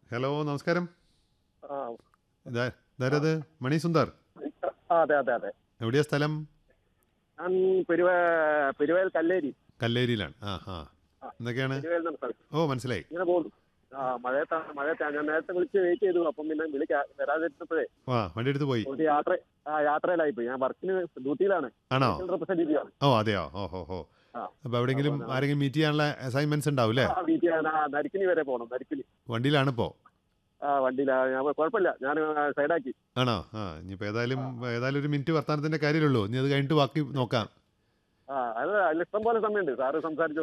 Hello നമസ്കാരം ആ ഇതാ ഇതാരത് മണി സുന്ദർ ആ, അതെ അതെ അതെ എവിടെയാ സ്ഥലം ഞാൻ പെരുവ പെരുവേൽ കല്ലേരി കല്ലേരിയിലാണ് ആ ആ എന്തൊക്കെയാണ് പെരുവേൽ എന്ന സ്ഥലം ഓ മനസ്സിലായി ഇങ്ങനെ പോകുന്നു ആ മഴയത്താണ് മഴയത്താണ് ഞാൻ നേരത്തെ വിളിച്ച് വെയിറ്റ് ചെയ്തു അപ്പം പിന്നെ വിളിക്കാ വരാതിരുന്നപ്പോഴേ ആ വണ്ടി എടുത്ത് പോയി ഒരു യാത്ര ആ യാത്രയിലായി പോയി ഞാൻ വർക്കിന് ഡ്യൂട്ടിയിലാണ് ആണോ റെപ്രസെന്റേറ്റീവ് ആണ് ഓ അതെയോ ഓ ഹോ ഹോ ആ. അപ്പോൾ എവിടെയെങ്കിലും അപ്പോൾ ആരെങ്കിലും മീറ്റ് ചെയ്യാനുള്ള അസൈൻമെന്റ്സ് ഉണ്ടാവും അല്ലേ ആ വീട്ടിൽ നരിക്കിനി വരെ പോകണം നരിക്കിനി വണ്ടിയിലാണ് ഇപ്പോൾ ആ വണ്ടിയിലാ ഞാൻ കുഴപ്പമില്ല ഞാൻ സൈഡാക്കി ആണോ ആ ഇനിയിപ്പോൾ ഏതായാലും ഏതായാലും ഒരു മിനിറ്റ് വർത്താനത്തിൻ്റെ കാര്യമുള്ളൂ ഇനി അത് കഴിഞ്ഞിട്ട് ബാക്കി നോക്കാം ആ അത് അതിൽ ഇഷ്ടം പോലെ സമയമുണ്ട് സാറ് സംസാരിച്ചു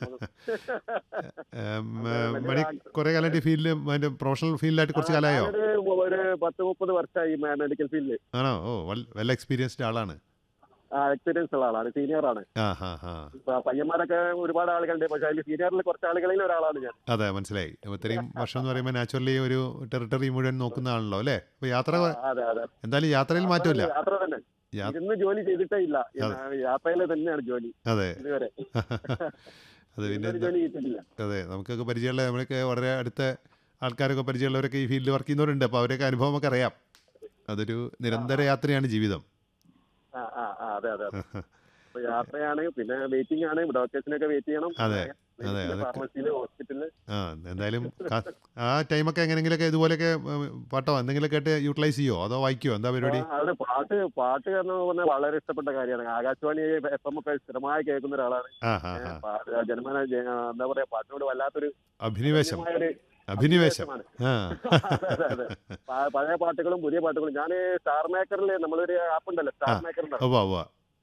ഏം, ഏ, മണി കുറേ കാലമായിട്ട് ഈ ഫീൽഡിൽ അതിൻ്റെ പ്രൊഫഷണൽ ഫീൽഡിലായിട്ട് കുറച്ച് കാലമായോ ഞാനൊരു ഒരു പത്ത് മുപ്പത് വർഷമായി മെഡിക്കൽ ഫീൽഡിൽ ആണോ ഓ വെൽ എക്സ്പീരിയൻസ്ഡ് ആളാണ് എക്സ്പീരിയൻസ് ഉള്ള ആളാണ് സീനിയർ ആണ് ആ ഹാ ഹാ ഇപ്പൊ പയ്യന്മാരൊക്കെ ഒരുപാട് ആളുകളുണ്ട് പക്ഷെ അതിൽ സീനിയറിൽ കുറച്ച് ആളുകളിൽ ഒരാളാണ് ഞാൻ അതെ മനസ്സിലായി അപ്പോൾ ഇത്രയും വർഷം എന്ന് പറയുമ്പോൾ നാച്ചുറലി ഒരു ടെറിട്ടറി മുഴുവൻ നോക്കുന്ന ആണല്ലോ അല്ലേ അപ്പോൾ യാത്ര ആ, അതെ അതെ എന്തായാലും യാത്രയിൽ മാറ്റമില്ല യാത്ര തന്നെ യാ- ഇരുന്ന് ജോലി ചെയ്തിട്ടേ ഇല്ല യാത്രയിൽ തന്നെയാണ് ജോലി അതെ ഇതുവരെ അത് പിന്നെ ഇതുവരെ എന്താ ജോലി ചെയ്തിട്ടില്ല അതെ നമുക്കൊക്കെ പരിചയമുള്ള നമ്മളൊക്കെ വളരെ അടുത്ത ആൾക്കാരൊക്കെ പരിചയമുള്ളവരൊക്കെ ഈ ഫീൽഡിൽ വർക്ക് ചെയ്യുന്നവരുണ്ട് അപ്പോൾ അവരൊക്കെ അനുഭവമൊക്കെ അറിയാം അതൊരു നിരന്തര യാത്രയാണ് ജീവിതം ആ ആ ആ അതെ അതെ അതെ. അപ്പൊ യാത്രയാണ് പിന്നെ വെയിറ്റിംഗ് ആണ് ഡോക്ടേഴ്സിനൊക്കെ വെയിറ്റ് ചെയ്യണം അതെ, അതെ, അതൊക്കെ- ഫാർമസിയില് ഹോസ്പിറ്റലില് ആ എന്തായാലും കാ- ആ ടൈമൊക്കെ എങ്ങനെയെങ്കിലുമൊക്കെ ഇതുപോലെയൊക്കെ ഉം, പാട്ടോ എന്തെങ്കിലുമൊക്കെ ആയിട്ട് യൂട്ടിലൈസ് ചെയ്യോ അതോ വായിക്കുമോ എന്താ പരിപാടി അത് പാട്ട് പാട്ട് എന്ന് പറഞ്ഞാൽ വളരെ ഇഷ്ടപ്പെട്ട കാര്യമാണ് ആകാശവാണി എഫ് എം ഒക്കെ സ്ഥിരമായി കേൾക്കുന്ന ഒരാളാണ് ആ ഹാ ഹാ പാ- ജന്മന ജ- എന്താ പറയാ പാട്ടിനോട് വല്ലാത്തൊരു അഭിനിവേശം ഭയങ്കരമായൊരു അഭിനിവേശം അഭിനിവേശമാണ്. ആ അതെ, അതെ, അതെ. പ- പഴയ പാട്ടുകളും പുതിയ പാട്ടുകളും ഞാൻ സ്റ്റാർ മേക്കറിൽ നമ്മളൊരു ആപ്പ് ഉണ്ടല്ലോ സ്റ്റാർ മേക്കർ ഉവ്വ ഉവ്വ